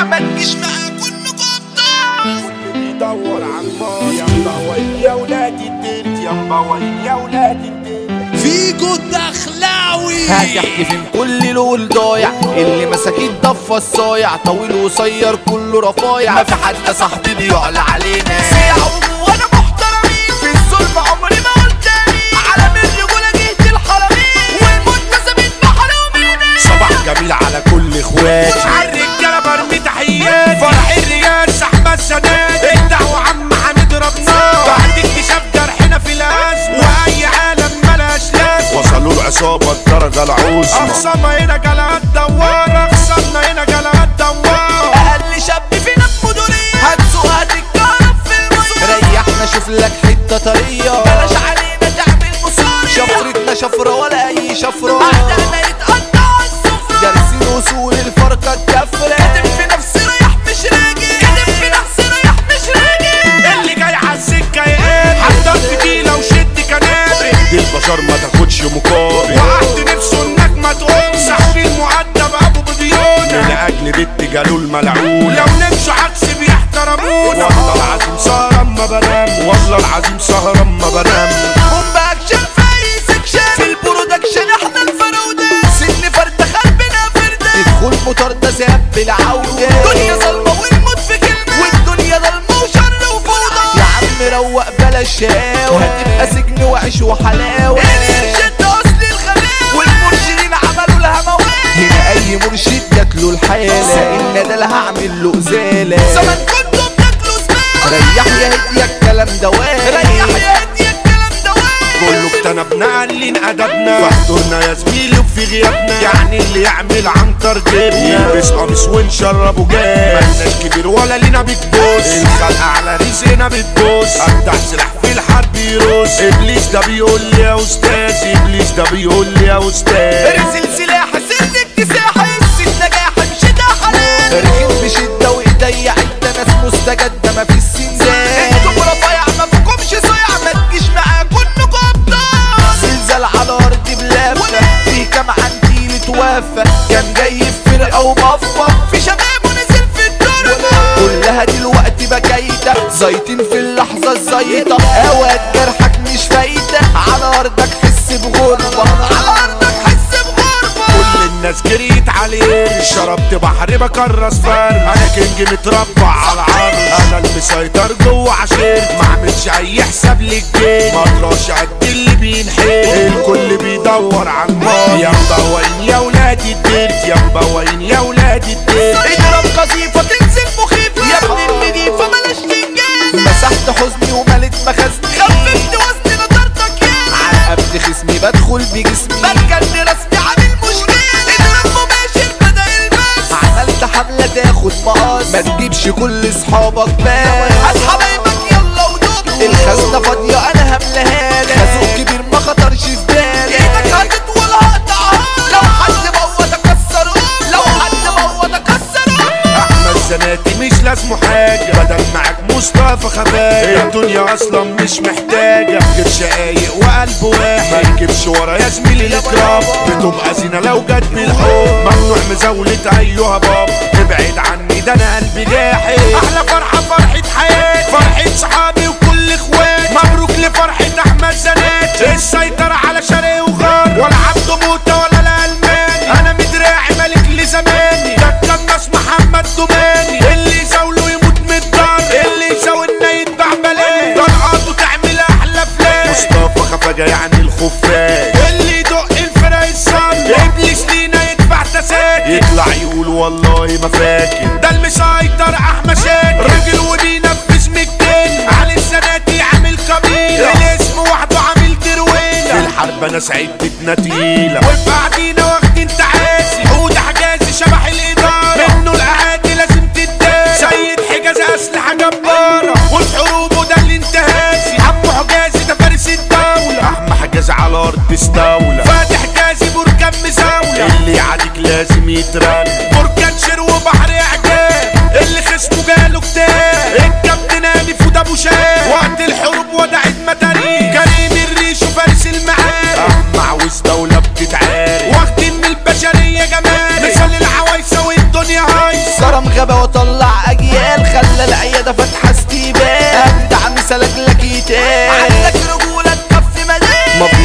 صيع ما تجيش معاه كله قبطان بيدور على الماء يا مبوين يا ولاد الدنت يا مبوين يا ولاد الدنت فيجو الدخلاوي هتحكي فين كل لول ضايع اللي مساكين ضفة الصايع طويل وقصير كله رفايع ما في حد صاحبي بيعلى علينا سيعوا وانا محترمين في الظلم عمري ما قلت تاني على من الرجولة جهة الحرمين والمنتسبين بحرمين صباح جميل على كل اخواتي على الرجاله برمي تحياتي فرح الرياس احمد سداد الدعوه عم حميد ربنا بعد اكتشاف جرحنا في الازمه واي عالم ملاش لازمه وصلوا العصابه الدرجه العظمى اخصامنا هنا جلعات دوار اخصامنا هنا جلعات دوار اقل شاب فينا بمدورية هتسوق هتتكهرب في المية ريحنا شوف لك حتة طرية بلاش علينا تعمل مصاري شفرتنا شفرة ولا أي شفرة اعدائنا يتقطع السفرة دارسين وصول الفرقة الكفرة كاتب في نفسي رايح مش راجع كاتب في نفسي رايح مش راجع اللي جاي على السكه يقابل حضر فتيله وشد كنابل دي البشر ما تاخدش مقابل وقعت نفسه انك ما تقوم صاحبي المؤدب ابو بديون من اجل بنت جالوا الملعون لو نمشوا عكس بيحترمونا والله العظيم سهران ما بنام والله العظيم سهران ما بنام هم باكشن في سكشن في البرودكشن احنا الفراودة سن فرد خلبنا فردة تدخل موتور ده زاب بالعودة الدنيا ظلمة والموت في كلمة والدنيا ضلمة وشر وفوضى يا عم روق بلا شاوة هتبقى سجن وعيش وحلاوة الارشاد ده اصل الغباوة والمرشدين عملوا لها موال هنا أي مرشد جاتله الحالة إن ده لا هعمل له إزالة زمان كنتوا بتاكلوا زبالة ريح يا هدي الكلام ده ريح يا هدي الكلام ده وين كله اجتنبنا قلين ادبنا فاحضرنا يا زميلي وفي غيابنا يعني اللي يعمل عنتر جبنا يلبس قميص ونشربه جاز مالناش كبير ولا لينا بتبص الخلق على رزقنا بتبص افتح سلاح في الحرب يرص ابليس ده بيقول لي يا استاذ ابليس ده بيقول لي يا استاذ ارسل سلاح سن اكتساح الس النجاح مش ده حلال ركب بشدة وإيديا عدة ناس مستجدة ما في السنزان انتوا رفيع ما فيكمش صيع ما تجيش معاه كلكم ابطال زلزال على أرض بلافة في كام عنتيل توفى كان جاي في فرقة وبفة في شباب ونزل في التربة كلها دلوقتي بكايدة زيتين في اللحظة الزيطة اوقات جرحك مش فايدة على أرضك حس بغربة على ارضك حس بغربة كل الناس جريت عليه شربت بحر بكرس فرد انا كينج متربع على العرض انا المسيطر جوه عشير ما عملش اي حساب للجيل ما اطراش قد اللي بينحل الكل بيدور على الماء يا مبوين يا ولاد الديرت يا مبوين يا ولاد الديرت اضرب قذيفة تنزل مخيفة يا ابن النضيفة بلاش تنجان مسحت حزني وملت مخزني خففت وزن نظرتك يا عقبت خصمي بدخل بجسمي بركن رسمي عامل مشكلة اضرب مباشر بدأ البس عملت حملة تاخد مقاس ما تجيبش كل اصحابك هات بس حبايبك يلا ودوب الخزنة فاضية انا هملاها لك خازوق كبير ما خطرش في بالي ايدك هتطول هقطعها لو حد بوت اكسره لو حد بوت اكسره احمد زناتي مش لازمه حاجه بدل معاك مصطفى خفاجه الدنيا اصلا مش محتاجه غير شقايق وقلب واحد ما تجيبش ورا يا زميلي الاكرام بتبقى زينه لو جت بالحب ممنوع مزاوله ايها بابا ابعد عني ده انا قلبي جاحد احلى فرحه فرحه حياتي فرحه صحابي وكل اخواتي مبروك لفرحه احمد زناتي السيطره على شرق وغرب ولا عبده موته ولا الالماني انا مدراعي ملك لزماني ده القناص محمد دوماني اللي يساوله يموت من الدار اللي يساوينا يتباع بلاش طلقاته تعمل احلى فلاش مصطفى خفاجة يعني الخفاش اللي يدق الفرق الصن ابليس لينا يدفع تساكن يطلع يقول والله ما فاكر ده المسيطر احمد شاكر راجل وبينفذ مكتين علي السناتي عامل قبيله الاسم وحده عامل درويله في الحرب انا سعدتنا تقيله وفي قاعدين واخدين تعاسي حود حجازي شبح الاداره منه الاعادي لازم تداري سيد حجازي اسلحه جباره وفي حروبه ده الانتهازي عمو حجازي ده فارس الدوله احمى حجازي على ارض استولى فاتح جازي بركان مزاوله اللي يعاديك لازم يترن بركان شير وبحر اعجاب اللي خصمه جاله كتاب الكابتن انف وده ابو شاب وقت الحروب ودعت متاريخ كريم الريش وفارس المعارك احمى عاوز دوله بتتعارك واخدين من البشريه جمال مثال العوايسه والدنيا هايصه كرم غابة وطن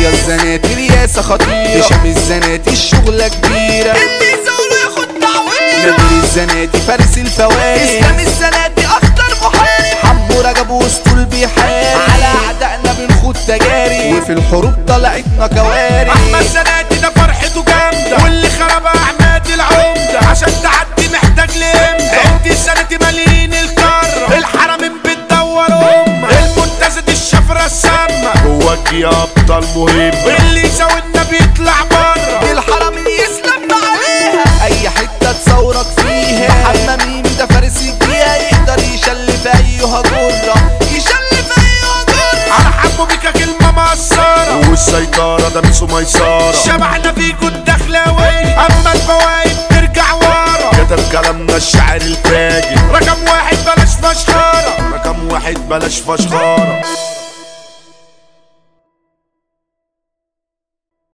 يا الزناتي رياسة خطيرة هشام الزناتي الشغلة كبيرة اللي يزاوله ياخد تعويض نادر الزناتي فارس الفوائد اسلام الزناتي اخطر محارب حمو رجب وسطول بيحارب على اعدائنا بنخوض تجاري وفي الحروب طلعتنا كوارث احمد زناتي ده فرحته جامده واللي خرب احمد العمده عشان تعدي محتاج لامده انت الزناتي مالين القاره الحرمين بتدور امه المنتزه دي الشفره السامه جواك يا ابطال مهم اللي يساوينا بيطلع بره الحرم يسلم عليها اي حتة تصورك فيها محمد ميمي ده فارس الجيها يقدر يشلف ايها جرة يشلف ايها جرة على حمو بيكا كلمة مقصرة والسيطرة ده ميسو ميسارة شبعنا فيكو الدخلاوية أما الفوايد ترجع ورا كتب كلامنا الشاعر الفاجر رقم واحد بلاش فشخرة رقم واحد بلاش فشخرة